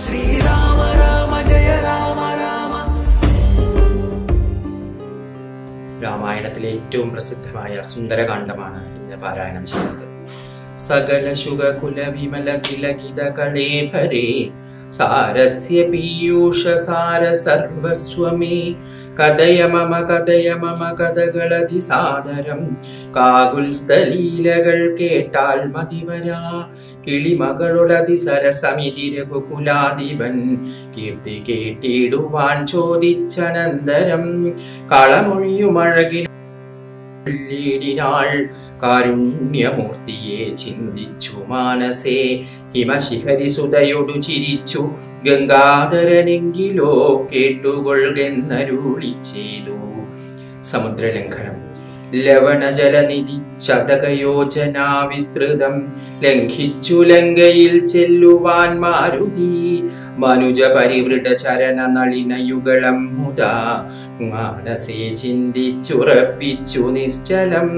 ശ്രീരാമ രാമ ജയ രാമ രാമ രാമായണത്തിലെ ഏറ്റവും പ്രസിദ്ധമായ സുന്ദരകാന്ഡമാണ് ഇന്ന് പാരായണം ചെയ്യുന്നത് സകല ശുഗകുല വിമല തിലകിത കളേഭരേ സാരസ്യ പീയൂഷ സാര സർവസ്വമേ കഥയ മമ കഥയ മമ കഥകളതി സാദരം കാകുൽ സ്ഥലീലകൾ കേട്ടാൽ മതിവരാ കിളിമകളുടതി സരസമിതി രഘുകുലാധിപൻ കീർത്തി കേട്ടിടുവാൻ ചോദിച്ചനന്തരം കളമൊഴിയുമഴകിൽ ിനാൾ കാരുണ്യമൂർത്തിയെ ചിന്തിച്ചു മാനസേ ഹിമശിഖരി സുതയൊടു ചിരിച്ചു ഗംഗാധരനെങ്കിലോ കേട്ടുകൊള്ളുന്നരുളി ചെയ്തു സമുദ്രലംഘനം ലവണജലനിധി ശതകയോജനാ വിസ്തൃതം ലംഘിച്ചു ലങ്കയിൽ ചെല്ലുവാൻ മാരുതി മനുജ പരിവൃത ചരണ നളിനയുഗളം മുതാ മാനസേ ചിന്തിച്ചുറപ്പിച്ചു നിശ്ചലം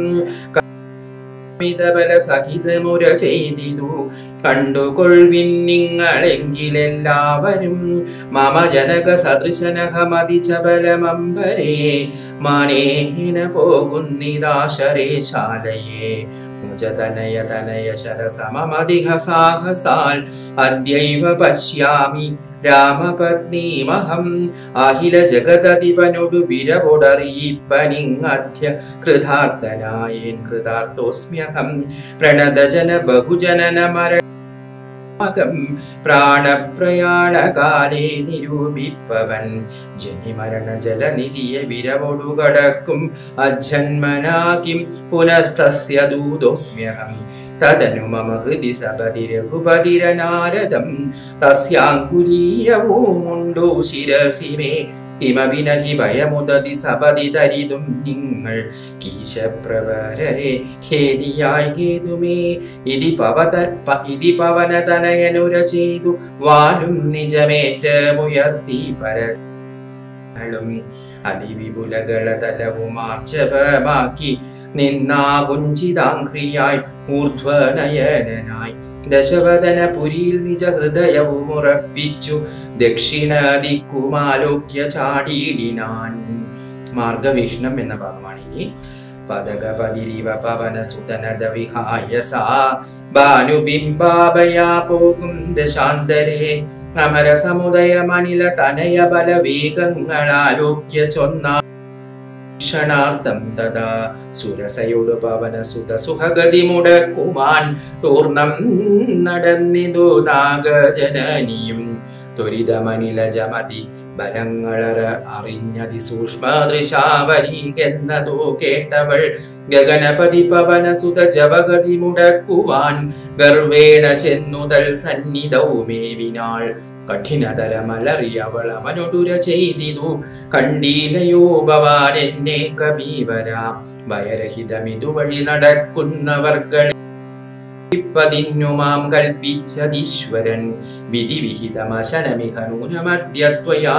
മിതബല സഹിതമുര ചെയ്തിതു കണ്ടുകൊൾവിൻ നിങ്ങളെങ്കിലെല്ലാവരും മമ ജനക സദൃശനഹമതി ചബലമംബരേ മാനേന പോകുന്നിതാശരേശാലയെ മുജതനയ തനയ ശരസമമതിഹ സാഹസാൽ അദ്യൈവ പശ്യാമി രാമപത്നീമഹം അഖില ജഗദധിപനൊടു വിരവൊടറിയിപ്പനിങ്ങധ്യ കൃതാർത്ഥനായേൻ കൃതാർത്ഥോസ്മ്യഹം പ്രണതജന ബഹുജനന മര മകം പ്രാണപ്രയാണകാലേ നിരൂപിപ്പവൻ ജനിമരണ ജലനിധിയെ വിരവൊടു കടക്കും അജന്മനാകിം പുനസ്തസ്യ ദൂതോസ്മ്യഹം തദനു മമ ഹൃദി സപതി രഘുപതിരനാരദം തസ്യാങ്കുലീയവുമുണ്ടോ ശിരസി മേ കിമപി നഹി ഭയമുദതി സപതി തരിതും നിങ്ങൾ കീശപ്രവരരെ ഖേദിയായി കേതുമേ ഇതി പവത പ- ഇതി പവനതനയനുര ചെയ്തു വാലും നിജമേറ്റമുയർത്തി പരളും അതിവിപുലകളതലവുമാർച്ചവമാക്കി നിന്നാകുഞ്ചിതാംക്രിയായി ഊർധ്വനയനായി ദശവദന പുരിയിൽ നിജ ഹൃദയവും ഉറപ്പിച്ചു ദക്ഷിണ ദിക്കുമാലോക്യ ചാടിയിടിനാൻ മാർഗവിഷ്ണം എന്ന ഭാഗമാണ് ഇനി പദകപതിരിവ പവന സുതനദ വിഹായ സാ ബാനുബിംബാഭയാ പോകും ദശാന്തരേ അമര സമുദയ മണില തനയ ബലവേഗങ്ങളാലോക്യ ചൊന്ന ക്ഷണാർത്ഥം തഥാ സുരസയോട് പവന സുത സുഹഗതി മുടക്കുവാൻ പൂർണം നടന്നിതു നാഗജനനിയും ത്വരിതമനിലജമതി ബലങ്ങളറ അറിഞ്ഞതി സൂക്ഷ്മദൃശാവരീകെന്നതോ കേട്ടവൾ ഗഗനപതി പവന സുത ജവഗതി മുടക്കുവാൻ ഗർവേണ ചെന്നുതൽ സന്നിധൗമേവിനാൾ കഠിനതരമലറിയവൾ അവനൊടുര ചെയ്തിതു കണ്ടീലയോ ഭവാൻ എന്നെ കബീവര ഭയരഹിതമിതുവഴി നടക്കുന്നവർകളെ പതിന്നുമാം കൽപ്പിച്ചതീശ്വരൻ വിധിവിഹിതമശനമിഹ നൂനമദ്യത്വയാ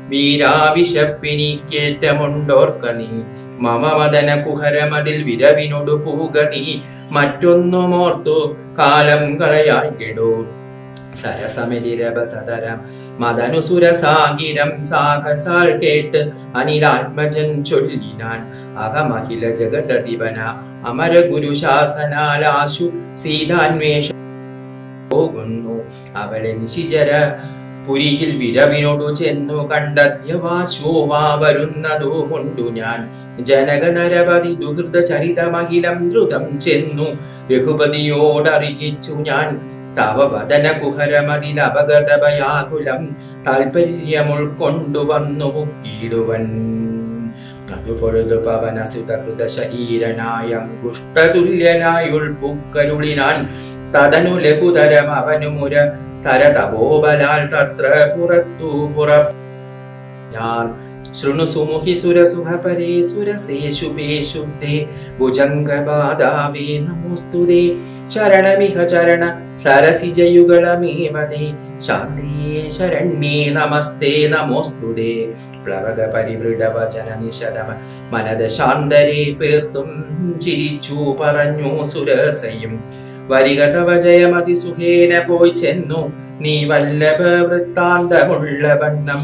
വീരാവിശപ്പിനിക്കേറ്റമുണ്ടോർക്ക നീ മമ മദന കുഹരമതിൽ വിരവിനൊടു പൂക നീ മറ്റൊന്നുമോർത്തു കാലം കളയായി കെടൂ സരസമിതിരഭസതരം മദനുസുരസാഗിരം സാഹസാൽ കേട്ട് അനിലാത്മജൻ ചൊല്ലിനാൻ അഹമഹില ജഗതധിപന അമര ഗുരു ശാസനാലാശു സീതാന്വേഷ പോകുന്നു അവളെ നിശിചര പുരിയിൽ വിരവിനോടു ചെന്നു കണ്ടധ്യവാശോവാ വരുന്നതുകൊണ്ടു ഞാൻ ജനക നരപതി ദുഹൃത ചരിതമഹിലം ദ്രുതം ചെന്നു രഘുപതിയോടറിയിച്ചു ഞാൻ തവ വദന കുഹരമതിൽ അപഗതഭയാകുലം താൽപര്യമുൾക്കൊണ്ടുവന്നു മുക്കിയിടുവൻ അതുപൊഴുതു പവന സുതകൃത ശരീരനായ അങ്കുഷ്ടതുല്യനായുൾപ്പുക്കരുളിനാൻ തതനു ലഘുതരം അവനുമുര തരതപോബലാൽ തത്ര പുറത്തു പുറ ഞാൻ ശൃണു സുമുഖി സുരസുഹ പരേ സുരസേഷുപേ ശുദ്ധേ ഭുജംഗബാധാവേ നമോസ്തുതേ ശരണമിഹ ചരണ സരസിജയുഗളമേവതേ ശാന്തേ ശരണ്യേ നമസ്തേ നമോസ്തുതേ പ്ലവക പരിവൃഢ വചന നിശതമ മനത ശാന്തരെ പേർത്തും ചിരിച്ചു പറഞ്ഞു സുരസയും വരിക തവ ജയമതി സുഖേന പോയി ചെന്നു നീ വല്ലഭ വൃത്താന്തമുള്ള വണ്ണം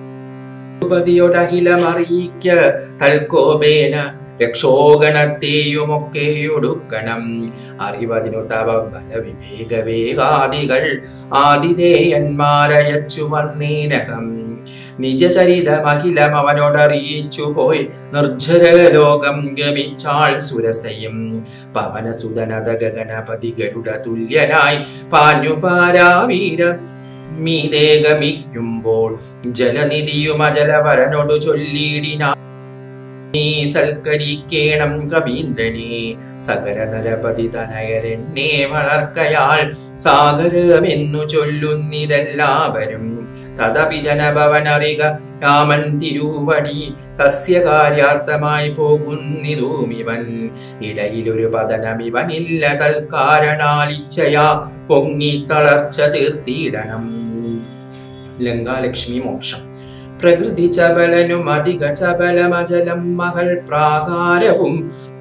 ഉപതിയൊടഹിലമറിയിക്ക തൽക്കോപേന രക്ഷോഗണത്തെയുമൊക്കെ ഒടുക്കണം അറിവതിനു തവ ബലവിവേക വേഗാദികൾ ആതിഥേയന്മാരയച്ചു വന്നീനകം നിജചരിതമഖിലം അവനോടറിയിച്ചു പോയി നിർജ്ജര ലോകം ഗമിച്ചാൾ സുരസയും പവനസുതനത ഗഗനപതി ഗരുഡ തുല്യനായി പാഞ്ഞുപാരാവീര മീതേ ഗമിക്കുമ്പോൾ ജലനിധിയും അജലവരനോട് ചൊല്ലിയിടിനാ നീ സൽക്കരിക്കേണം കവീന്ദ്രനെ സകല നരപതി തനയരെന്നെ വളർക്കയാൾ സാഗരമെന്നു ചൊല്ലുന്നിതെല്ലാവരും തദപി ജനഭവനറിക രാമൻ തിരുവടി തസ്യ കാര്യാർത്ഥമായി പോകുന്നിതുമിവൻ ഇടയിലൊരു പതനമിവനില്ല തൽക്കാരണാലിച്ഛയാ പൊങ്ങി തളർച്ച തീർത്തിയിടണം ലങ്കാലക്ഷ്മി മോക്ഷം പ്രകൃതി ചപലനും അധിക ചപലമജലം മകൾ പ്രാകാരവും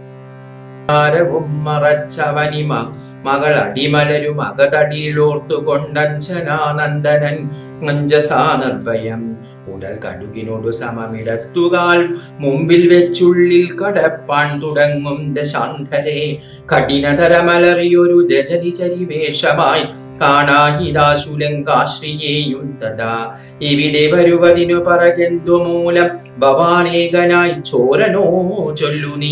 വും മറച്ചവനിമ മകൾ അടിമലരും അകതടിയിലോർത്തു കൊണ്ടഞ്ജനാനന്ദനൻ അഞ്ജസാ നിർഭയം ഉടൽ കടുകിനോടു സമമിടത്തുകാൽ മുമ്പിൽ വെച്ചുള്ളിൽ കടപ്പാൻ തുടങ്ങും ദശാന്തരെ കഠിനതരമലറിയൊരു രജനി ചരിവേഷമായി കാണാഹിതാശുലങ്കാശ്രിയേയും തഥാ ഇവിടെ വരുവതിനു പറകെന്തു മൂലം ഭവാനേകനായി ചോരനോ ചൊല്ലു നീ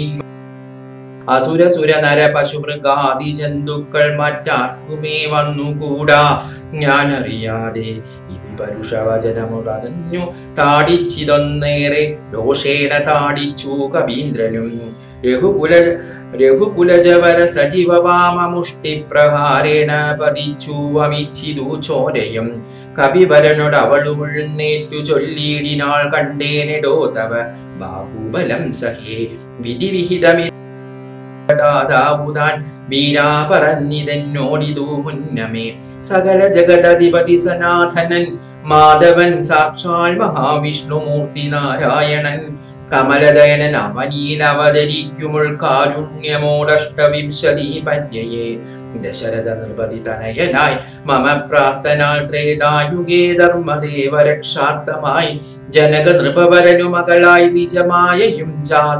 അസുരസുര നര പശുമൃഗാദി ജന്തുക്കൾ മറ്റാർക്കുമേ വന്നുകൂടാ ഞാൻ അറിയാതെ ഇത് പരുഷവചനമുടഞ്ഞു താടിച്ചിതൊന്നേറെ രോഷേണ താടിച്ചു കവീന്ദ്രനും രഘുകുല രഘുകുലജവര സജീവ വാമമുഷ്ടി പ്രഹാരേണ പതിച്ചു അമിച്ചിതു ചോരയും കവിവരനോട് അവളും എഴുന്നേറ്റു ചൊല്ലിയിടിനാൾ കണ്ടേനെടോ തവ ബാഹുബലം സഹേ വിധിവിഹിതമി ദാതാവുതാൻ വീരാ പറഞ്ഞിതെന്നോടിതു മുന്നമേ സകല ജഗദധിപതി സനാഥനൻ മാധവൻ സാക്ഷാൽ മഹാവിഷ്ണുമൂർത്തി നാരായണൻ കമലദയനൻ അവനിയിൽ അവതരിക്കുമുൾ കാരുണ്യമോടഷ്ടവിംശതി പര്യയെ ദശരഥ നിർപതി തനയനായി മമ പ്രാർത്ഥനാൾ ത്രേതായുഗേ ധർമ്മദേവ രക്ഷാർത്ഥമായി ജനക നൃപവരനു മകളായി നിജമായയും ജാത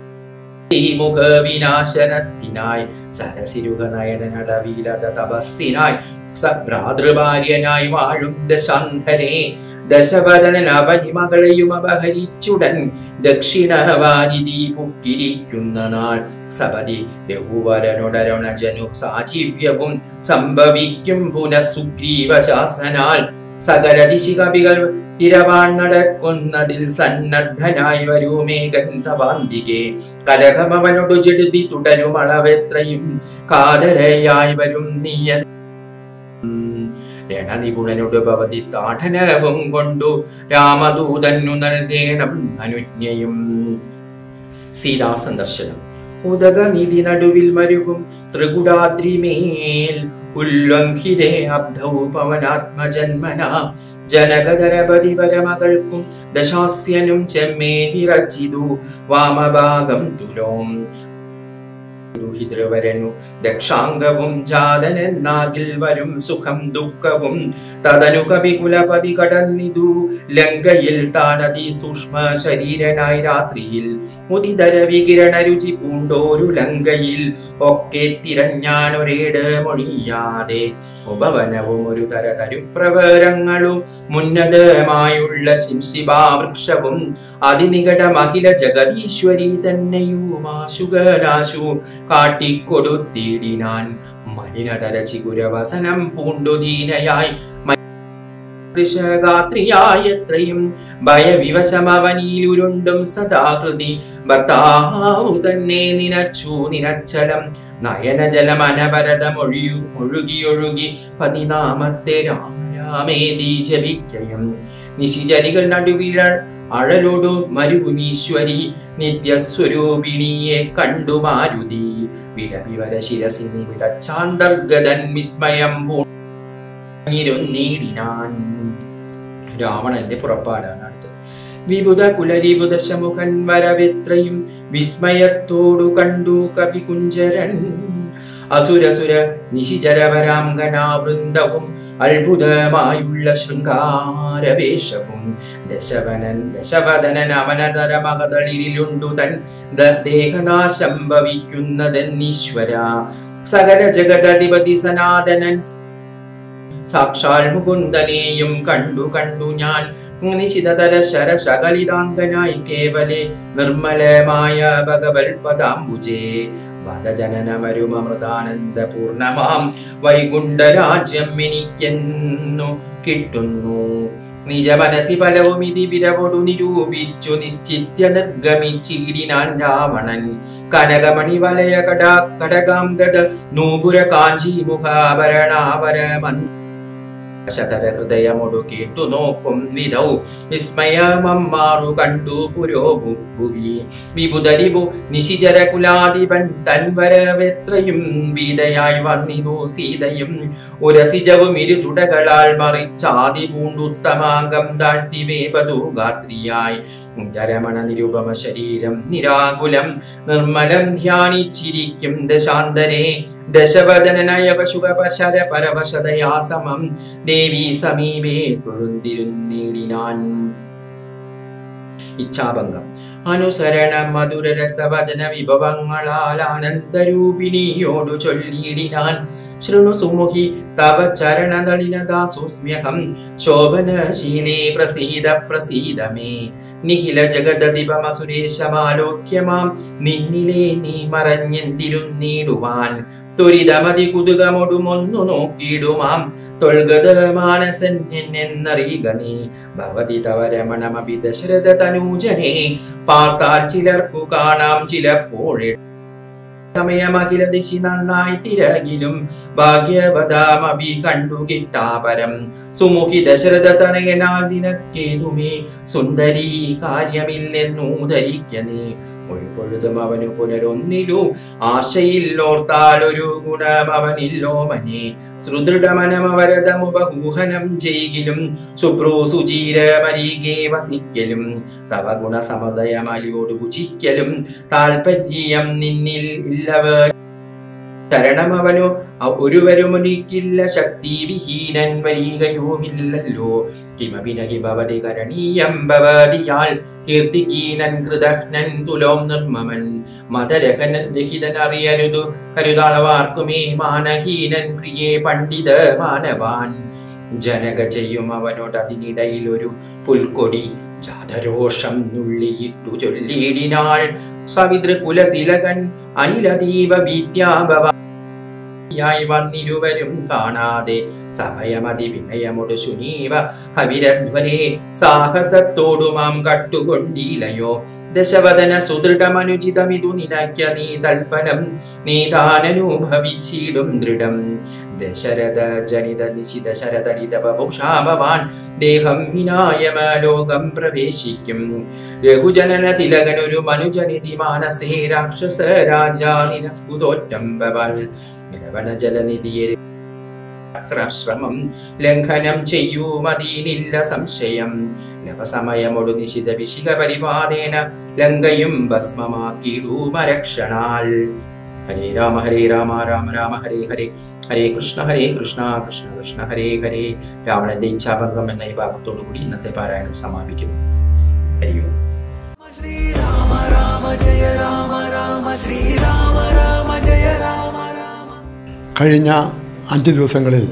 മുഖ വിനാശനത്തിനായി സരസിരുക നയനടവിലത തപസ്സിനായി സഭ്രാതൃഭാര്യനായി വാഴും ദശാന്ധരെ ദശവദനൻ അവനി മകളെയും അപഹരിച്ചുടൻ ദക്ഷിണവാരിധി പുക്കിരിക്കുന്ന നാൾ സപതി രഘുവരനോടരണജനു സാചിവ്യവും സംഭവിക്കും പുനഃസുഗ്രീവ ശാസനാൽ സകല ദിശികവികൾ തിരവാൺ നടക്കുന്നതിൽ സന്നദ്ധനായി വരുമേ ഗന്ധവാന്തികെ കലഹമവനോടു ജെടുതി തുടരും അളവെത്രയും കാതരയായി വരും നീയ രണനിപുണനോട് ഭവതി താഠനവും കൊണ്ടു രാമദൂതന്നു നൽകേണം അനുജ്ഞയും സീതാ സന്ദർശനം ഉദകനിധി നടുവിൽ മരുകും ത്രികുടാദ്രിമേൽ ഉല്ലംഘിതേ അബ്ധൗ പവനാത്മജന്മന ജനകധരപതി പരമകൾക്കും ദശാസ്യനും ചെമ്മേ വിറച്ചിതു വാമഭാഗം തുലോം ദുഹിതൃവരനു ദക്ഷാംഗവും ജാതനെന്നാകിൽ വരും സുഖം ദുഃഖവും തതനു കവികുലപതി കടന്നിതു ലങ്കയിൽ താനതി സൂക്ഷ്മ ശരീരനായി രാത്രിയിൽ ഉദിതര വികിരണ രുചി പൂണ്ടോരു ലങ്കയിൽ ഒക്കെ തിരഞ്ഞാനൊരേട് മൊഴിയാതെ ഉപവനവും ഒരു തര തരുപ്രവരങ്ങളും മുന്നതമായുള്ള ശിംശിഭാവൃക്ഷവും അതിനികടമഖില ജഗദീശ്വരി തന്നെയുമാശുകനാശു കാട്ടിക്കൊടുത്തിടിനാൻ മലിനതര ചികുരവസനം പൂണ്ടു ദീനയായി വൃഷഗാത്രിയായ എത്രയും ഭയവിവശമവനിയിലുരുണ്ടും സദാകൃതി ഭർത്താവു തന്നെ നിനച്ചു നിനച്ചലം നയനജലമനവരതമൊഴിയു ഒഴുകിയൊഴുകി പതിനാമത്തെ രാമേതി ജപിക്കയും നിശിചരികൾ നടുവില അഴലോടു മരുകുമീശ്വരി നിത്യസ്വരൂപിണിയെ കണ്ടു മാരുതി വിടവിവര ശിരസിനി വിടച്ചാന്തർഗതൻ വിസ്മയം പൂണിരുന്നീടിനാൻ രാവണന്റെ പുറപ്പാടാണ് അടുത്തത് വിബുധ കുലരിബുധ ശമുഖൻ വരവെത്രയും വിസ്മയത്തോടു കണ്ടു കവികുഞ്ചരൻ അസുരസുര നിശിചരവരാംഗനാവൃന്ദവും അത്ഭുതമായുള്ള ശൃംഗാരവേഷവും ദശവനൻ ദശവദനൻ അവനതര മകതളിരിലുണ്ടു തൻ ദേഹനാശം ഭവിക്കുന്നതെന്നീശ്വര സകല ജഗതധിപതി സനാതനൻ സാക്ഷാൽ മുകുന്ദനെയും കണ്ടു കണ്ടു ഞാൻ നിശിതതര ശരശകലിതാംഗനായി കേവലെ നിർമ്മലമായ ഭഗവൽ പദാംബുജേ വദജനനമരുമൃതാനന്ദ പൂർണമാം വൈകുണ്ഠരാജ്യം എനിക്കെന്നു കിട്ടുന്നു നിജ മനസി ഫലവും ഇതി വിരവൊടു നിരൂപിച്ചു നിശ്ചിത്യ നിർഗമിച്ചിടിനാൻ രാവണൻ കനകമണി വലയ കടാ കടകാംഗത നൂപുര കാഞ്ചി മുഖാഭരണാവര ശതര ഹൃദയമൊടു കേട്ടു നോക്കും വിധൗ വിസ്മയമമ്മാറു കണ്ടു പുരോഭു ഭുവി വിബുധരിബു നിശിചര കുലാധിപൻ തൻവരവെത്രയും വീതയായി വന്നിതു സീതയും ഉരസിജവും ഇരുതുടകളാൽ മറിച്ചാതി പൂണ്ടുത്തമാംഗം താഴ്ത്തി വേപതു ഗാത്രിയായി ചരമണ നിരുപമ ശരീരം നിരാകുലം നിർമ്മലം ധ്യാനിച്ചിരിക്കും ദശാന്തരെ ദശവദനനയ പശുകപശര പരവശതയാ സമം ദേവി സമീപേ കൊഴുന്തിരുന്നിടിനാൻ ഇച്ഛാഭംഗം അനുസരണ മധുര രസവചന വിഭവങ്ങളാൽ ആനന്ദരൂപിണിയോടു ചൊല്ലിയിടിനാൻ ശൃണു സുമുഖി തവ ചരണനളിനദാസുസ്മ്യഹം ശോഭനശീലേ പ്രസീദ പ്രസീദ മേ നിഖില ജഗദധിപമസുരേശമാലോക്യമാം നിന്നിലെ നീ മറഞ്ഞെന്തിരുന്നീടുവാൻ ത്വരിതമതി കുതുകമൊടുമൊന്നു നോക്കിയിടുമാം തൊൽഗത മാനസൻ എന്നറിയുക നീ ഭവതി തവ രമണമപി ദശരഥ തനൂജനെ പാർത്താൽ ചിലർക്കു കാണാം ചിലപ്പോഴെ സമയമഖില ദിശി നന്നായി തിരകിലും ഭാഗ്യവതാമഭി കണ്ടു കിട്ടാപരം സുമുഖി ദശരഥ തനയനാൽ നിനക്കേതുമേ സുന്ദരി കാര്യമില്ലെന്നു ധരിക്കനേ ഒരു പൊഴുതും അവനു പുനരൊന്നിലു ആശയില്ലോർത്താൽ ഒരു ഗുണം അവനില്ലോമനെ സുദൃഢമനമവരതമുപഹൂഹനം ചെയ്കിലും ശുഭ്രൂ സുചീര മരീകെ വസിക്കലും തവ ഗുണസമതയമലിയോട് ഭുജിക്കലും താൽപര്യം നിന്നിൽ ഇല്ലവർ ശരണമവനു ഒരുവരുമൊരിക്കില്ല ശക്തി വിഹീനൻ വരികയുമില്ലല്ലോ കിമപി നഹി ഭവതി കരണീയം ഭവതിയാൽ കീർത്തികീനൻ കൃതജ്ഞൻ തുലോം നിർമ്മമൻ മതരഹനൻ രഹിതൻ അറിയരുതു കരുതാളവാർക്കുമേ മാനഹീനൻ പ്രിയേ പണ്ഡിത മാനവാൻ ജനക ചെയ്യും അവനോട് അതിനിടയിൽ ഒരു പുൽക്കൊടി ജാതരോഷം നുള്ളിയിട്ടു ചൊല്ലിയിടിനാൾ സവിതൃകുല തിലകൻ അനിലദീപ വിദ്യാഭവ ായി വന്നിരുവരും കാണാതെ സമയമതി വിനയമൊട് ശുനീവ ഹവിരധ്വരെ സാഹസത്തോടുമാം കട്ടുകൊണ്ടിലയോ ദശവദന സുദൃഢമനുചിതമിതു നിനയ്ക്ക നീ തൽഫലം നീ താനനുഭവിച്ചിടും ദൃഢം ദശരഥ ജനിത നിശിത ശരതരിത ബഹുഷാഭവാൻ ദേഹം വിനായമ ലോകം പ്രവേശിക്കും രഘുജനന തിലകനൊരു മനുജനിധി മാനസേ രാക്ഷസ രാജാ നിനക്കു തോറ്റം ഭവാൻ ലവണ ജലനിധിയെ ശ്രമം ലംഘനം ചെയ്യൂമതീനില്ല സംശയം ലവസമയമൊടു നിശിത വിശിക പരിവാദേന ലങ്കയും ഭസ്മമാക്കിടൂമരക്ഷണാൽ ഹരേ രാമ ഹരേ രാമ രാമ രാമ ഹരേ ഹരേ ഹരേ കൃഷ്ണ ഹരേ കൃഷ്ണ കൃഷ്ണ കൃഷ്ണ ഹരേ ഹരേ രാവണന്റെ ഇച്ഛാഭംഗം എന്ന ഈ ഭാഗത്തോടു കൂടി ഇന്നത്തെ പാരായണം സമാപിക്കുന്നു ഹരി ഓം ശ്രീരാമ രാമ ജയ രാമ രാമ ശ്രീരാമ രാമ ജയ രാമ രാമ കഴിഞ്ഞ അഞ്ച് ദിവസങ്ങളിൽ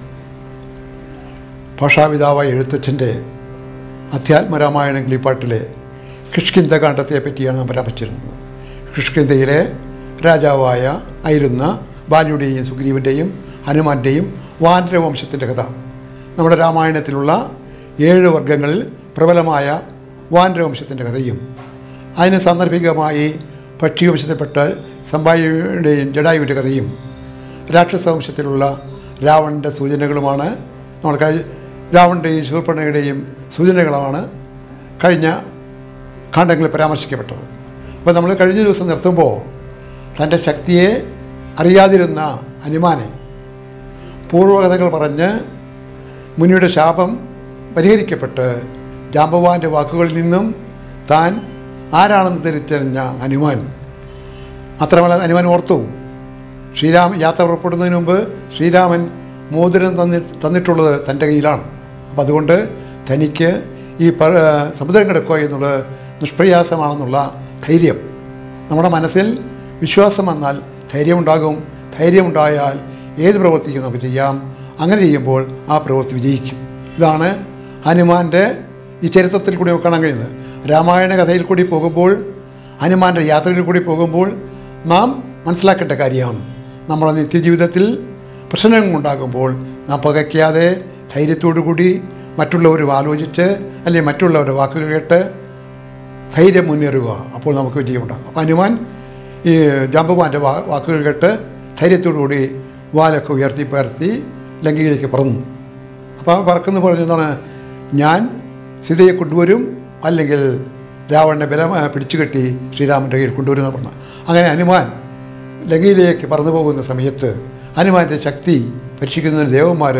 ഭാഷാപിതാവായ എഴുത്തച്ഛൻ്റെ അധ്യാത്മരാമായണ കിളിപ്പാട്ടിലെ കിഷ്കിന്ധകാണ്ഡത്തെ പറ്റിയാണ് നാം പരാമർശിച്ചിരുന്നത് കിഷ്കിന്ധയിലെ രാജാവായ ആയിരുന്ന ബാലിയുടെയും സുഗ്രീവൻ്റെയും ഹനുമാന്റെയും വാനരവംശത്തിൻ്റെ കഥ നമ്മുടെ രാമായണത്തിലുള്ള ഏഴ് വർഗങ്ങളിൽ പ്രബലമായ വാനരവംശത്തിൻ്റെ കഥയും അതിന് സാന്ദർഭികമായി പക്ഷിവംശത്തിൽപ്പെട്ട സംഭായിയുടെയും ജഡായുവിൻ്റെ കഥയും രാക്ഷസ വംശത്തിലുള്ള രാവണൻ്റെ സൂചനകളുമാണ് നമ്മൾ കഴി രാവണൻ്റെയും ശൂർപ്പണയുടെയും സൂചനകളാണ് കഴിഞ്ഞ കാണ്ഡങ്ങളിൽ പരാമർശിക്കപ്പെട്ടത് അപ്പോൾ നമ്മൾ കഴിഞ്ഞ ദിവസം നിർത്തുമ്പോൾ തൻ്റെ ശക്തിയെ അറിയാതിരുന്ന ഹനുമാനെ പൂർവ്വകഥകൾ പറഞ്ഞ് മുനിയുടെ ശാപം പരിഹരിക്കപ്പെട്ട് ജാമ്പവാൻ്റെ വാക്കുകളിൽ നിന്നും താൻ ആരാണെന്ന് തിരിച്ചറിഞ്ഞ ഹനുമാൻ അത്രമല്ല ഹനുമാൻ ഓർത്തു ശ്രീരാമൻ യാത്ര പുറപ്പെടുന്നതിന് മുമ്പ് ശ്രീരാമൻ മോതിരം തന്നി തന്നിട്ടുള്ളത് തൻ്റെ കയ്യിലാണ് അപ്പം അതുകൊണ്ട് തനിക്ക് ഈ പ സമുദ്രം കിടക്കുക എന്നുള്ളത് നിഷ്പ്രയാസമാണെന്നുള്ള ധൈര്യം നമ്മുടെ മനസ്സിൽ വിശ്വാസം വന്നാൽ ധൈര്യമുണ്ടാകും ധൈര്യമുണ്ടായാൽ ഏത് പ്രവൃത്തിക്കും നമുക്ക് ചെയ്യാം അങ്ങനെ ചെയ്യുമ്പോൾ ആ പ്രവൃത്തി വിജയിക്കും ഇതാണ് ഹനുമാൻ്റെ ഈ ചരിത്രത്തിൽ കൂടി നമുക്ക് കാണാൻ കഴിയുന്നത് രാമായണ കഥയിൽ കൂടി പോകുമ്പോൾ ഹനുമാൻ്റെ യാത്രയിൽ കൂടി പോകുമ്പോൾ നാം മനസ്സിലാക്കേണ്ട കാര്യം നമ്മുടെ നിത്യജീവിതത്തിൽ പ്രശ്നങ്ങൾ ഉണ്ടാകുമ്പോൾ നാം പകയ്ക്കാതെ ധൈര്യത്തോടു കൂടി മറ്റുള്ളവർ ആലോചിച്ച് അല്ലെങ്കിൽ മറ്റുള്ളവരുടെ വാക്കുകൾ കേട്ട് ധൈര്യം മുന്നേറുക അപ്പോൾ നമുക്ക് വിജയമുണ്ടാകും അപ്പോൾ ഹനുമാൻ ഈ ജാമ്പവാൻ്റെ വാ വാക്കുകൾ കേട്ട് ധൈര്യത്തോടു കൂടി വാലൊക്കെ ഉയർത്തി പരത്തി ലങ്കയിലേക്ക് പറന്നു അപ്പോൾ പറക്കുന്നു പറഞ്ഞതാണ് ഞാൻ സീതയെ കൊണ്ടുവരും അല്ലെങ്കിൽ രാവണനെ ബലം ആ, പിടിച്ചു കെട്ടി ശ്രീരാമൻ്റെ കയ്യിൽ കൊണ്ടുവരുമെന്ന് പറഞ്ഞു അങ്ങനെ ഹനുമാൻ ലങ്കയിലേക്ക് പറന്നു പോകുന്ന സമയത്ത് ഹനുമാൻ്റെ ശക്തി പരീക്ഷിക്കുന്നതിന് ദേവന്മാർ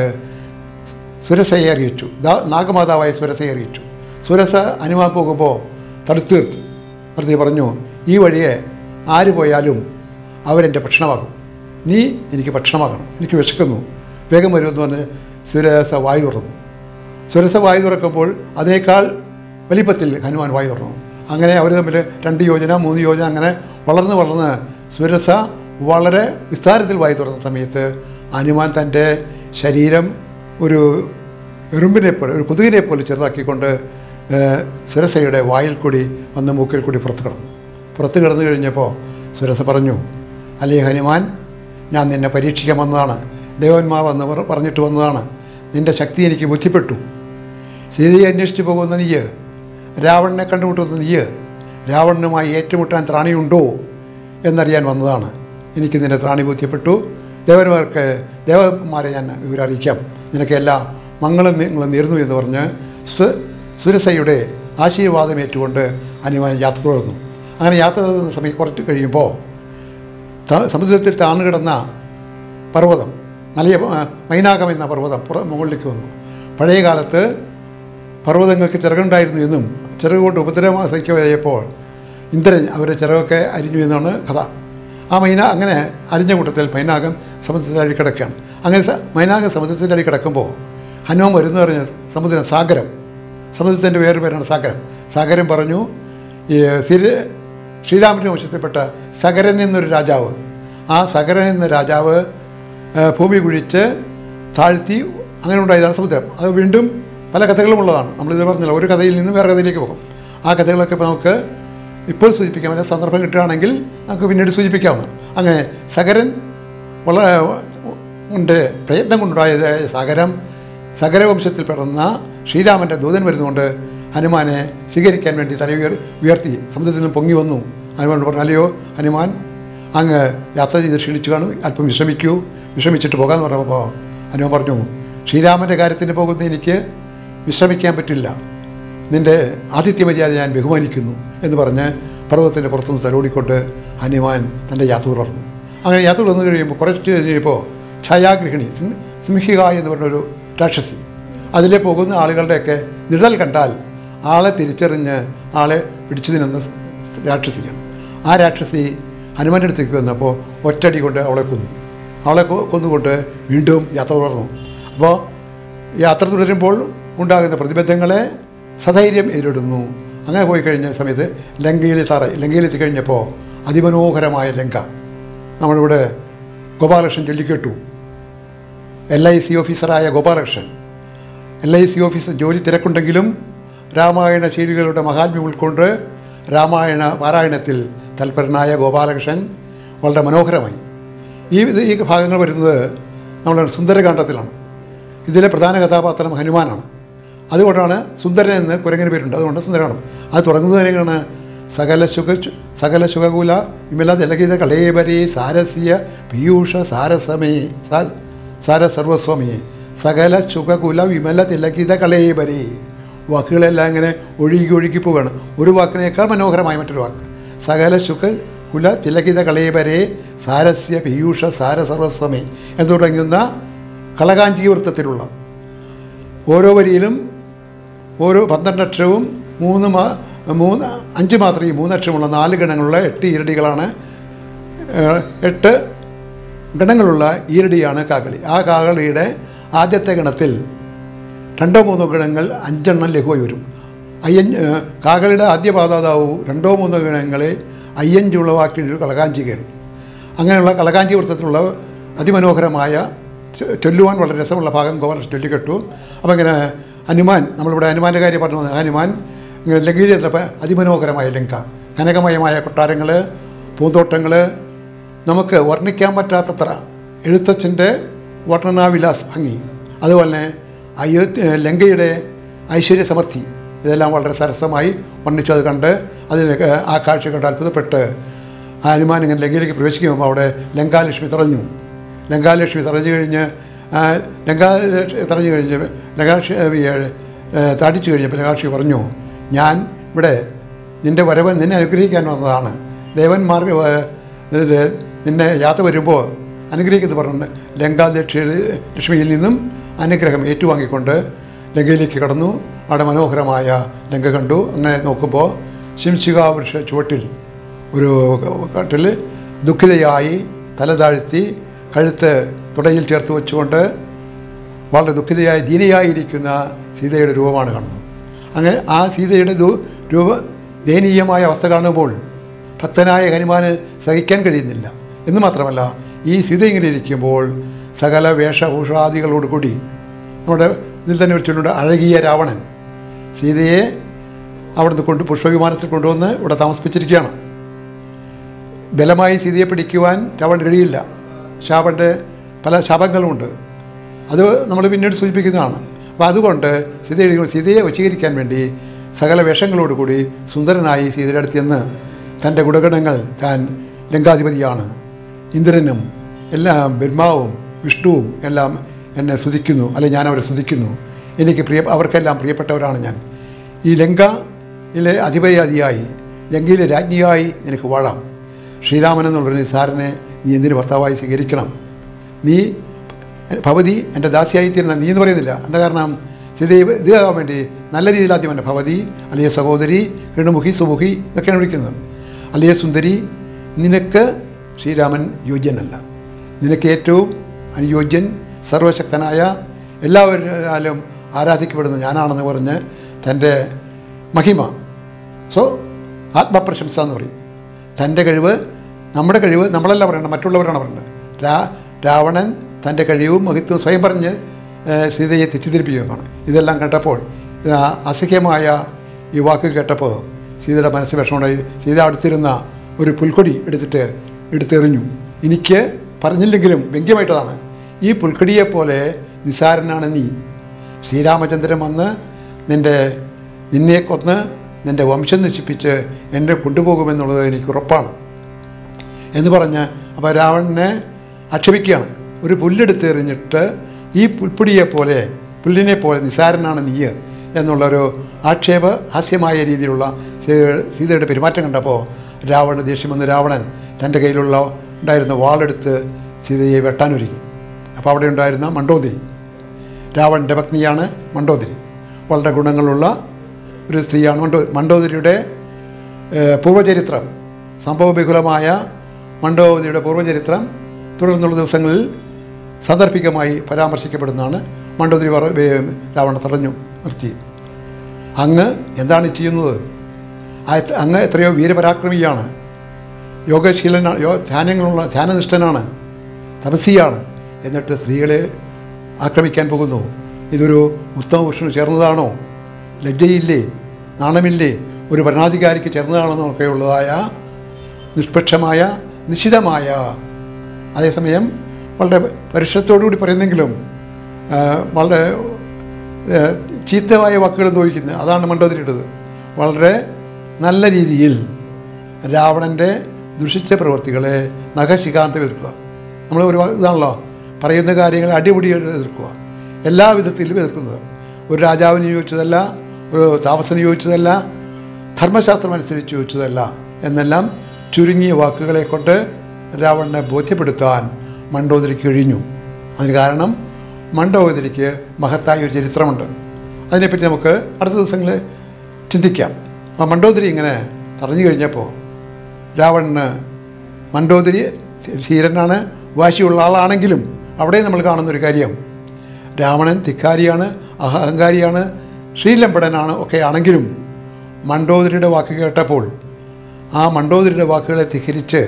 സുരസയെ അറിയിച്ചു ദാ- നാഗമാതാവായ സുരസയെ അറിയിച്ചു സുരസ ഹനുമാൻ പോകുമ്പോൾ തടുത്തു നിർത്തി നിർത്തി പറഞ്ഞു ഈ വഴിയെ ആര് പോയാലും അവരെൻ്റെ ഭക്ഷണമാകും നീ എനിക്ക് ഭക്ഷണമാകണം എനിക്ക് വിശക്കുന്നു വേഗം വരുമെന്ന് പറഞ്ഞ് സുരസ വായു തുറന്നു സുരസ വായു തുറക്കുമ്പോൾ അതിനേക്കാൾ വലിപ്പത്തിൽ ഹനുമാൻ വായു തുറന്നു അങ്ങനെ അവർ തമ്മിൽ രണ്ട് യോജന മൂന്ന് യോജന അങ്ങനെ വളർന്ന് വളർന്ന് സുരസ വളരെ വിസ്താരത്തിൽ വായു തുറന്ന സമയത്ത് ഹനുമാൻ തൻ്റെ ശരീരം ഒരു എറുമ്പിനെ പോലെ ഒരു കൊതുകിനെ പോലെ ചെറുതാക്കിക്കൊണ്ട് ഏഹ്, സുരസയുടെ വായിൽ കൂടി വന്ന് മൂക്കിൽ കൂടി പുറത്ത് കിടന്നു പുറത്ത് കിടന്നു കഴിഞ്ഞപ്പോൾ സുരസ പറഞ്ഞു അല്ലേ ഹനുമാൻ ഞാൻ നിന്നെ പരീക്ഷിക്കാൻ വന്നതാണ് ദേവന്മാർ വന്ന് പറ- പറഞ്ഞിട്ട് വന്നതാണ് നിൻ്റെ ശക്തി എനിക്ക് ബുദ്ധിപ്പെട്ടു സീതയെ അന്വേഷിച്ച് പോകുന്ന നീയ് രാവണനെ കണ്ടുമുട്ടുന്ന നീയ് രാവണനുമായി ഏറ്റുമുട്ടാൻ ത്രാണിയുണ്ടോ എന്നറിയാൻ വന്നതാണ് എനിക്ക് നിന്റെ ത്രാണി ബോധ്യപ്പെട്ടു ദേവന്മാർക്ക് ദേവന്മാരെ ഞാൻ വിവരം അറിയിക്കാം നിനക്ക് എല്ലാ മംഗളം നിങ്ങളും നേർന്നു എന്ന് പറഞ്ഞ് സു സുരസയുടെ ആശീർവാദം ഏറ്റുകൊണ്ട് ഹനുമാൻ യാത്ര തുടർന്നു അങ്ങനെ യാത്ര തുടർന്ന സമയം കുറച്ച് കഴിയുമ്പോൾ ത- സമുദ്രത്തിൽ താഴ്ന്നു കിടന്ന പർവ്വതം മലയ ആ, മൈനാകം എന്ന പർവ്വതം പുറ മുകളിലേക്ക് വന്നു പഴയ കാലത്ത് പർവ്വതങ്ങൾക്ക് ചിറകുണ്ടായിരുന്നു എന്നും ചിറക് കൊണ്ട് ഉപദ്രവം സഹിക്കുകയപ്പോൾ ഇന്ദ്രൻ അവരുടെ ചിറകൊക്കെ അരിഞ്ഞു എന്നാണ് കഥ ആ മൈന അങ്ങനെ അരിഞ്ഞ കൂട്ടത്തിൽ മൈനാകം സമുദ്രത്തിൻ്റെ അടി കിടക്കുകയാണ് അങ്ങനെ സ- മൈനാകം സമുദ്രത്തിൻ്റെ അടി കിടക്കുമ്പോൾ ഹനുമാൻ വരുന്ന പറഞ്ഞ സമുദ്രം സാഗരം സമുദ്രത്തിൻ്റെ വേറൊരു പേരാണ് സാഗരം സാഗരം പറഞ്ഞു ഈ ശ്രീ ശ്രീരാമൻ്റെ വംശത്തിൽപ്പെട്ട സഗരൻ എന്നൊരു രാജാവ് ആ സഗരൻ എന്ന രാജാവ് ആ, ഭൂമി കുഴിച്ച് താഴ്ത്തി അങ്ങനെ ഉണ്ടായതാണ് സമുദ്രം അത് വീണ്ടും പല കഥകളും ഉള്ളതാണ് നമ്മളിത് പറഞ്ഞല്ലോ ഒരു കഥയിൽ നിന്നും വേറെ കഥയിലേക്ക് പോകും ആ കഥകളൊക്കെ ഇപ്പോൾ നമുക്ക് ഇപ്പോൾ സൂചിപ്പിക്കാം അല്ലെങ്കിൽ സന്ദർഭം കിട്ടുകയാണെങ്കിൽ നമുക്ക് പിന്നീട് സൂചിപ്പിക്കാവുന്നതാണ് അങ്ങനെ സഗരൻ വളരെ ഉണ്ട് പ്രയത്നം കൊണ്ടുണ്ടായത് സഗരം സഗരവംശത്തിൽ പിറന്ന ശ്രീരാമൻ്റെ ദൂതൻ വരുന്നതുകൊണ്ട് ഹനുമാനെ സ്വീകരിക്കാൻ വേണ്ടി തല ഉയർ ഉയർത്തി സമുദ്രത്തിൽ നിന്ന് പൊങ്ങി വന്നു ഹനുമാൻ പറഞ്ഞു അല്ലയോ ഹനുമാൻ അങ്ങ് യാത്ര ചെയ്ത് ക്ഷീണിച്ചു കാണും അല്പം വിശ്രമിക്കൂ വിശ്രമിച്ചിട്ട് പോകാമെന്ന് പറഞ്ഞപ്പോൾ ഹനുമാൻ പറഞ്ഞു ശ്രീരാമൻ്റെ കാര്യത്തിന് പോകുന്ന എനിക്ക് വിശ്രമിക്കാൻ പറ്റില്ല നിൻ്റെ ആതിഥ്യ മര്യാദ ഞാൻ ബഹുമാനിക്കുന്നു എന്ന് പറഞ്ഞ് പർവ്വതത്തിൻ്റെ പുറത്തുനിന്ന് തലോടിക്കൊണ്ട് ഹനുമാൻ തൻ്റെ യാത്ര തുടർന്നു അങ്ങനെ യാത്ര തുടർന്നു കഴിയുമ്പോൾ കുറച്ച് കഴിഞ്ഞപ്പോൾ ഛായാഗ്രഹിണി സിം സിംഹിക എന്ന് പറഞ്ഞൊരു രാക്ഷസി അതിലെ പോകുന്ന ആളുകളുടെയൊക്കെ നിഴൽ കണ്ടാൽ ആളെ തിരിച്ചറിഞ്ഞ് ആളെ പിടിച്ചു തിന്നുന്ന സ് രാക്ഷസിയാണ് ആ രാക്ഷസി ഹനുമാൻ്റെ അടുത്തേക്ക് വന്നപ്പോൾ ഒറ്റടി കൊണ്ട് അവളെ കൊന്നു അവളെ കൊ- കൊന്നുകൊണ്ട് വീണ്ടും യാത്ര തുടർന്നു അപ്പോൾ യാത്ര തുടരുമ്പോൾ ഉണ്ടാകുന്ന പ്രതിബന്ധങ്ങളെ സധൈര്യം എതിരിടുന്നു അങ്ങനെ പോയി കഴിഞ്ഞ സമയത്ത് ലങ്കയിൽ തറ ലങ്കയിലെത്തി കഴിഞ്ഞപ്പോൾ അതിമനോഹരമായ ലങ്ക നമ്മളിവിടെ ഗോപാലകൃഷ്ണൻ ചൊല്ലിക്കേട്ടു എൽ ഐ സി ഓഫീസറായ Gopalakrishnan L I C officer ജോലി തിരക്കുണ്ടെങ്കിലും രാമായണ ശൈലികളുടെ മഹാത്മ്യം ഉൾക്കൊണ്ട് രാമായണ പാരായണത്തിൽ തൽപരനായ ഗോപാലകൃഷ്ണൻ വളരെ മനോഹരമായി ഈ ഇത് ഈ ഭാഗങ്ങൾ വരുന്നത് നമ്മളുടെ സുന്ദരകാന്ഡത്തിലാണ് ഇതിലെ പ്രധാന കഥാപാത്രം ഹനുമാനാണ് അതുകൊണ്ടാണ് സുന്ദരൻ എന്ന് കുരങ്ങിന് പേരുണ്ട് അതുകൊണ്ട് സുന്ദരകാന്ഡം അത് തുടങ്ങുന്നത് എങ്ങനെയാണ് സകല സുഖ സകല സുഖകുല വിമല ജലഗീത കളേബരി സാരസ്യ പീയൂഷ സാരസമേ സാ- സാര സർവസ്വമേ സകല സുഖകുല വിമല തിലകിത കളേബരി വാക്കുകളെല്ലാം ഇങ്ങനെ ഒഴുകി ഒഴുകി പോവുകയാണ് ഒരു വാക്കിനേക്കാൾ മനോഹരമായ മറ്റൊരു വാക്ക് സകല സുഖ കുല തിലകിത കളേബരെ സാരസ്യ പീയൂഷ സാര സർവസ്വമേ എന്ന് തുടങ്ങുന്ന കളകാഞ്ചി വൃത്തത്തിലുള്ള ഓരോ വരിയിലും ഓരോ പന്ത്രണ്ട് അക്ഷരവും മൂന്ന് മാ മൂന്ന് അഞ്ച് മാത്രയും മൂന്ന് അക്ഷരമുള്ള നാല് ഗണങ്ങളുള്ള എട്ട് ഇരടികളാണ് ഏഹ്, എട്ട് ഗണങ്ങളുള്ള ഈരടിയാണ് കാകളി ആ കാകളിയുടെ ആദ്യത്തെ ഗണത്തിൽ രണ്ടോ മൂന്നോ ഗണങ്ങൾ അഞ്ചെണ്ണം ലഘുവായി വരും അയ്യഞ്ച് ഏഹ് കാകളിയുടെ ആദ്യ പാതാതാവു രണ്ടോ മൂന്നോ ഗണങ്ങളെ അയ്യഞ്ചുളവാക്കി കളകാഞ്ചികയാണ് അങ്ങനെയുള്ള കളകാഞ്ചി വൃത്തത്തിലുള്ള അതിമനോഹരമായ ചൊ- ചൊല്ലുവാൻ വളരെ രസമുള്ള ഭാഗം ഗോവർ ചൊല്ലിക്കെട്ടു അപ്പോൾ ഇങ്ങനെ ഹനുമാൻ നമ്മളിവിടെ ഹനുമാൻ്റെ കാര്യം പറഞ്ഞു വന്നത്. ഹനുമാൻ ഇങ്ങനെ ലങ്കയിൽ ചെന്നപ്പോൾ അതിമനോഹരമായ ലങ്ക കനകമയമായ കൊട്ടാരങ്ങൾ പൂന്തോട്ടങ്ങൾ നമുക്ക് വർണ്ണിക്കാൻ പറ്റാത്തത്ര എഴുത്തച്ഛൻ്റെ വർണ്ണനാവിലാസ് ഭംഗി അതുപോലെ തന്നെ അയോധ്യ ലങ്കയുടെ ഐശ്വര്യ സമൃദ്ധി ഇതെല്ലാം വളരെ സരസമായി വർണ്ണിച്ചു അത് കണ്ട് അതിന് ആ കാഴ്ച കണ്ട് അത്ഭുതപ്പെട്ട് ആ ഹനുമാൻ ഇങ്ങനെ ലങ്കയിലേക്ക് പ്രവേശിക്കുമ്പോൾ അവിടെ ലങ്കാലക്ഷ്മി തടഞ്ഞു ലങ്കാലക്ഷ്മി തടഞ്ഞു കഴിഞ്ഞ് ആ, ലങ്കാലക്ഷ്മി തടഞ്ഞു കഴിഞ്ഞ് ലങ്കാലക്ഷ്മിയെ താടിച്ചു കഴിഞ്ഞപ്പോൾ ലങ്കാലക്ഷ്മി പറഞ്ഞു ഞാൻ ഇവിടെ നിൻ്റെ വരവ് നിന്നെ അനുഗ്രഹിക്കാൻ വന്നതാണ് ദേവന്മാർ ഏഹ്, ഇത് നിന്നെ യാത്ര വരുമ്പോൾ അനുഗ്രഹിക്കുന്നത് പറഞ്ഞുകൊണ്ട് ലങ്കാലക്ഷ്മി ലക്ഷ്മിയിൽ നിന്നും അനുഗ്രഹം ഏറ്റുവാങ്ങിക്കൊണ്ട് ലങ്കയിലേക്ക് കടന്നു അവിടെ മനോഹരമായ ലങ്ക കണ്ടു അങ്ങനെ നോക്കുമ്പോൾ ശിംശിക വൃക്ഷ ചുവട്ടിൽ ഒരു കാട്ടിൽ ദുഃഖിതയായി തല താഴ്ത്തി കഴുത്ത് തുടയിൽ ചേർത്ത് വെച്ചുകൊണ്ട് വളരെ ദുഃഖിതയായി ദീനയായിരിക്കുന്ന സീതയുടെ രൂപമാണ് കാണുന്നത് അങ്ങനെ ആ സീതയുടെ ദു രൂപ ദയനീയമായ അവസ്ഥ കാണുമ്പോൾ ഭക്തനായ ഹനുമാന് സഹിക്കാൻ കഴിയുന്നില്ല എന്ന് മാത്രമല്ല ഈ സീത ഇങ്ങനെ ഇരിക്കുമ്പോൾ സകല വേഷഭൂഷാദികളോട് കൂടി നമ്മുടെ ഇതിൽ തന്നെ ഒരു ചൊല്ലുണ്ട് അഴകിയ രാവണൻ സീതയെ അവിടുന്ന് കൊണ്ട് പുഷ്പവിമാനത്തിൽ കൊണ്ടുവന്ന് ഇവിടെ താമസിപ്പിച്ചിരിക്കുകയാണ് ബലമായി സീതയെ പിടിക്കുവാൻ രാവൺ കഴിയില്ല ശാപൻ്റെ പല ശാപങ്ങളുമുണ്ട് അത് നമ്മൾ പിന്നീട് സൂചിപ്പിക്കുന്നതാണ് അപ്പോൾ അതുകൊണ്ട് സീതയെ സീതയെ വശീകരിക്കാൻ വേണ്ടി സകല വേഷങ്ങളോടുകൂടി സുന്ദരനായി സീതയുടെ അടുത്ത് ചെന്ന് തൻ്റെ ഗുണഗണങ്ങൾ താൻ ലങ്കാധിപതിയാണ് ഇന്ദ്രനും എല്ലാം ബ്രഹ്മാവും വിഷ്ണുവും എല്ലാം എന്നെ സ്തുതിക്കുന്നു അല്ലെ ഞാൻ അവരെ സ്തുതിക്കുന്നു എനിക്ക് പ്രിയ അവർക്കെല്ലാം പ്രിയപ്പെട്ടവരാണ് ഞാൻ ഈ ലങ്കയിലെ അധിപതിയായി ലങ്കയിലെ രാജ്ഞിയായി നിനക്ക് വാഴാം ശ്രീരാമൻ എന്നുള്ളൊരു നിസാരനെ നീ എന്തിന് ഭർത്താവായി സ്വീകരിക്കണം നീ ഭവതി എൻ്റെ ദാസിയായി തീരുന്ന നീ എന്ന് പറയുന്നില്ല എന്താ കാരണം സീതയെ ഇതാകാൻ വേണ്ടി നല്ല രീതിയിൽ ആദ്യം എൻ്റെ ഭവതി അല്ലെങ്കിൽ സഹോദരി ഋണുമുഖി സുമുഖി ഇതൊക്കെയാണ് വിളിക്കുന്നത് അല്ലെങ്കിൽ സുന്ദരി നിനക്ക് ശ്രീരാമൻ യോഗ്യനല്ല നിനക്ക് ഏറ്റവും അനുയോജ്യൻ സർവശക്തനായ എല്ലാവരാലും ആരാധിക്കപ്പെടുന്ന ഞാനാണെന്ന് പറഞ്ഞ് തൻ്റെ മഹിമ സോ ആത്മപ്രശംസ എന്ന് പറയും തൻ്റെ കഴിവ് നമ്മുടെ കഴിവ് നമ്മളല്ല പറയേണ്ടത് മറ്റുള്ളവരാണ് പറയേണ്ടത് രാ രാവണൻ തൻ്റെ കഴിവും മഹിത്വവും സ്വയം പറഞ്ഞ് ഏഹ്, സീതയെ തെറ്റിദ്ധരിപ്പിക്കുകയാണ് ഇതെല്ലാം കേട്ടപ്പോൾ ആ അസഹ്യമായ ഈ വാക്ക് കേട്ടപ്പോൾ സീതയുടെ മനസ്സ് വിഷമമുണ്ടായി സീത അടുത്തിരുന്ന ഒരു പുൽക്കൊടി എടുത്തിട്ട് എടുത്തെറിഞ്ഞു എനിക്ക് പറഞ്ഞില്ലെങ്കിലും വ്യംഗ്യമായിട്ടതാണ് ഈ പുൽക്കൊടിയെപ്പോലെ നിസാരനാണ് നീ ശ്രീരാമചന്ദ്രൻ വന്ന് നിൻ്റെ നിന്നെ കൊന്ന് നിൻ്റെ വംശം നശിപ്പിച്ച് എന്നെ കൊണ്ടുപോകുമെന്നുള്ളത് എനിക്ക് ഉറപ്പാണ് എന്ന് പറഞ്ഞ് അപ്പോൾ രാവണനെ ആക്ഷേപിക്കുകയാണ് ഒരു പുല്ലെടുത്ത് എറിഞ്ഞിട്ട് ഈ പുൽപ്പൊടിയെ പോലെ പുല്ലിനെ പോലെ നിസാരനാണ് നീ എന്നുള്ളൊരു ആക്ഷേപ ഹാസ്യമായ രീതിയിലുള്ള സീത- സീതയുടെ പെരുമാറ്റം കണ്ടപ്പോൾ രാവണ ദേഷ്യം വന്ന് രാവണൻ തൻ്റെ കയ്യിലുള്ള ഉണ്ടായിരുന്ന വാളെടുത്ത് സീതയെ വെട്ടാനൊരുങ്ങി അപ്പോൾ അവിടെ ഉണ്ടായിരുന്ന മണ്ടോദരി രാവണൻ്റെ പത്നിയാണ് മണ്ടോദരി വളരെ ഗുണങ്ങളുള്ള ഒരു സ്ത്രീയാണ് മണ്ടോ മണ്ടോദരിയുടെ ഏഹ്, പൂർവ്വചരിത്രം സംഭവബഹുലമായ മണ്ടോദരിയുടെ പൂർവ്വചരിത്രം തുടർന്നുള്ള ദിവസങ്ങളിൽ സാന്ദർഭികമായി പരാമർശിക്കപ്പെടുന്നതാണ് മണ്ടോദരി പറ ഏഹ്, രാവണ തടഞ്ഞു നിർത്തി അങ്ങ് എന്താണ് ഈ ചെയ്യുന്നത് ആ എത്ര- അങ്ങ് എത്രയോ വീരപരാക്രമിയാണ് യോഗശീലനാണ് യോ ധ്യാനങ്ങളുള്ള ധ്യാനനിഷ്ഠനാണ് തപസ്സിയാണ് എന്നിട്ട് സ്ത്രീകളെ ആക്രമിക്കാൻ പോകുന്നു ഇതൊരു ഉത്തമ പുരുഷന് ചേർന്നതാണോ ലജ്ജയില്ലേ നാണമില്ലേ ഒരു ഭരണാധികാരിക്ക് ചേർന്നതാണെന്നൊക്കെയുള്ളതായ നിഷ്പക്ഷമായ നിശ്ചിതമായ അതേസമയം വളരെ പരുഷത്തോടുകൂടി പറയുന്നെങ്കിലും ആ, വളരെ ആ, ചീത്തമായ വാക്കുകൾ ഉപയോഗിക്കുന്നത് അതാണ് മണ്ടോതിരിട്ടത് വളരെ നല്ല രീതിയിൽ രാവണൻ്റെ ദുഷിച്ച പ്രവൃത്തികളെ നഖശികാന്തം എതിർക്കുക നമ്മൾ ഒരു വാ- ഇതാണല്ലോ പറയുന്ന കാര്യങ്ങൾ അടിപൊളിയായിട്ട് എതിർക്കുക എല്ലാ വിധത്തിലും എതിർക്കുന്നത് ഒരു രാജാവിന് ചോദിച്ചതല്ല ഒരു താമസന് ചോദിച്ചതല്ല ധർമ്മശാസ്ത്രം അനുസരിച്ച് ചോദിച്ചതല്ല എന്നെല്ലാം ചുരുങ്ങിയ വാക്കുകളെ കൊണ്ട് രാവണനെ ബോധ്യപ്പെടുത്താൻ മണ്ടോദരിക്ക് കഴിഞ്ഞു അതിന് കാരണം മണ്ടോദരിക്ക് മഹത്തായ ഒരു ചരിത്രമുണ്ട് അതിനെപ്പറ്റി നമുക്ക് അടുത്ത ദിവസങ്ങളിൽ ചിന്തിക്കാം ആ മണ്ടോദരി ഇങ്ങനെ തടഞ്ഞു കഴിഞ്ഞപ്പോൾ രാവണന് മണ്ടോദരി ധീരനാണ് വാശിയുള്ള ആളാണെങ്കിലും അവിടെ നമ്മൾ കാണുന്ന ഒരു കാര്യം രാവണൻ ധിക്കാരിയാണ് അഹങ്കാരിയാണ് ശ്രീലംബടനാണ് ഒക്കെ ആണെങ്കിലും മണ്ടോദരിയുടെ വാക്ക് കേട്ടപ്പോൾ ആ മണ്ടോദരിയുടെ വാക്കുകളെ ധിഖരിച്ച്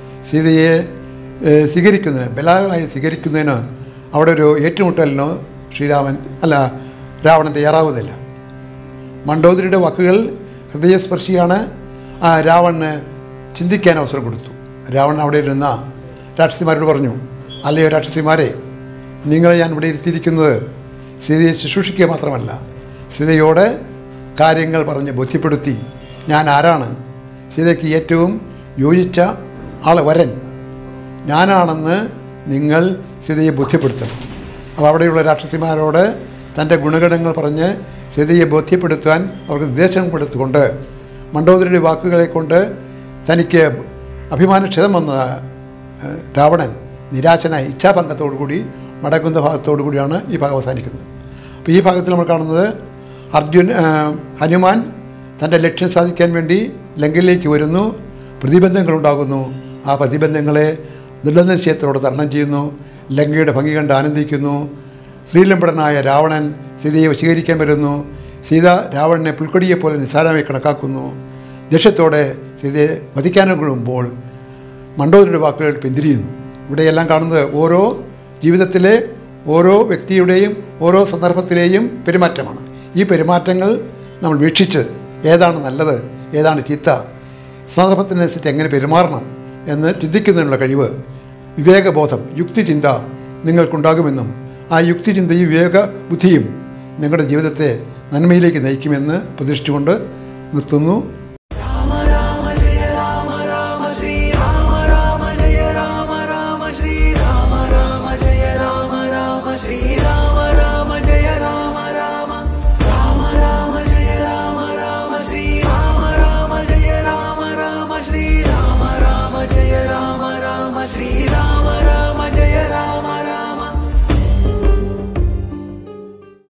സീതയെ ഏഹ്, സ്വീകരിക്കുന്നതിന് ബലായി സ്വീകരിക്കുന്നതിന് അവിടെ ഒരു ഏറ്റുമുട്ടലിനോ ശ്രീരാമൻ അല്ല രാവണൻ തയ്യാറാവുന്നില്ല മണ്ടോദരിയുടെ വാക്കുകൾ ഹൃദയസ്പർശിയാണ് ആ രാവണന് ചിന്തിക്കാൻ അവസരം കൊടുത്തു രാവണൻ അവിടെ ഇരുന്ന രാക്ഷസിമാരോട് പറഞ്ഞു അല്ലയോ രാക്ഷസിമാരെ നിങ്ങളെ ഞാൻ ഇവിടെ ഇരുത്തിയിരിക്കുന്നത് സീതയെ ശുശ്രൂഷിക്കുക മാത്രമല്ല സീതയോട് കാര്യങ്ങൾ പറഞ്ഞ് ബോധ്യപ്പെടുത്തി ഞാൻ ആരാണ് സീതയ്ക്ക് ഏറ്റവും യോജിച്ച ആൾ വരൻ ഞാനാണെന്ന് നിങ്ങൾ സീതയെ ബോധ്യപ്പെടുത്തണം അപ്പോൾ അവിടെയുള്ള രാക്ഷസിമാരോട് തൻ്റെ ഗുണഗണങ്ങൾ പറഞ്ഞ് സീതയെ ബോധ്യപ്പെടുത്താൻ അവർക്ക് നിർദ്ദേശം കൊടുത്തുകൊണ്ട് മണ്ടോദരിയുടെ വാക്കുകളെ കൊണ്ട് തനിക്ക് അഭിമാനക്ഷതം വന്ന ഏഹ്, രാവണൻ നിരാശനായി ഇച്ഛാഭംഗത്തോടു കൂടി മടക്കുന്ന ഭാഗത്തോടു കൂടിയാണ് ഈ ഭാഗം അവസാനിക്കുന്നത് അപ്പോൾ ഈ ഭാഗത്തിൽ നമ്മൾ കാണുന്നത് അർജുൻ ഏഹ്, ഹനുമാൻ തൻ്റെ ലക്ഷ്യം സാധിക്കാൻ വേണ്ടി ലങ്കയിലേക്ക് വരുന്നു പ്രതിബന്ധങ്ങളുണ്ടാകുന്നു ആ പ്രതിബന്ധങ്ങളെ ദൃഢനിശ്ചയത്തോടെ തരണം ചെയ്യുന്നു ലങ്കയുടെ ഭംഗി കണ്ട് ആനന്ദിക്കുന്നു ശ്രീലംബടനായ രാവണൻ സീതയെ വശീകരിക്കാൻ വരുന്നു സീത രാവണനെ പുൽക്കൊടിയെപ്പോലെ നിസ്സാരമായി കണക്കാക്കുന്നു ദേഷ്യത്തോടെ സീതയെ വധിക്കാനൊഴുകുമ്പോൾ മണ്ടോദരിയുടെ വാക്കുകൾ പിന്തിരിയുന്നു ഇവിടെയെല്ലാം കാണുന്നത് ഓരോ ജീവിതത്തിലെ ഓരോ വ്യക്തിയുടെയും ഓരോ സന്ദർഭത്തിലെയും പെരുമാറ്റമാണ് ഈ പെരുമാറ്റങ്ങൾ നമ്മൾ വീക്ഷിച്ച് ഏതാണ് നല്ലത് ഏതാണ് ചീത്ത സന്ദർഭത്തിനനുസരിച്ച് എങ്ങനെ പെരുമാറണം എന്ന് ചിന്തിക്കുന്നതിനുള്ള കഴിവ് വിവേകബോധം യുക്തിചിന്ത നിങ്ങൾക്കുണ്ടാകുമെന്നും ആ യുക്തിചിന്തയും വിവേക ബുദ്ധിയും നിങ്ങളുടെ ജീവിതത്തെ നന്മയിലേക്ക് നയിക്കുമെന്ന് പ്രതീക്ഷിച്ചുകൊണ്ട് നിർത്തുന്നു രാമ രാമ ജയ രാമ രാമ ശ്രീരാമ രാമ ജയ രാമ രാമ ശ്രീരാമ രാമ ജയ രാമ രാമ ശ്രീരാമ രാമ ജയ രാമ രാമ രാമ രാമ ജയ രാമ രാമ ശ്രീരാമ രാമ ജയ രാമ രാമ ശ്രീരാമ രാമ ജയ രാമ രാമ ശ്രീരാമ രാമ ജയ രാമ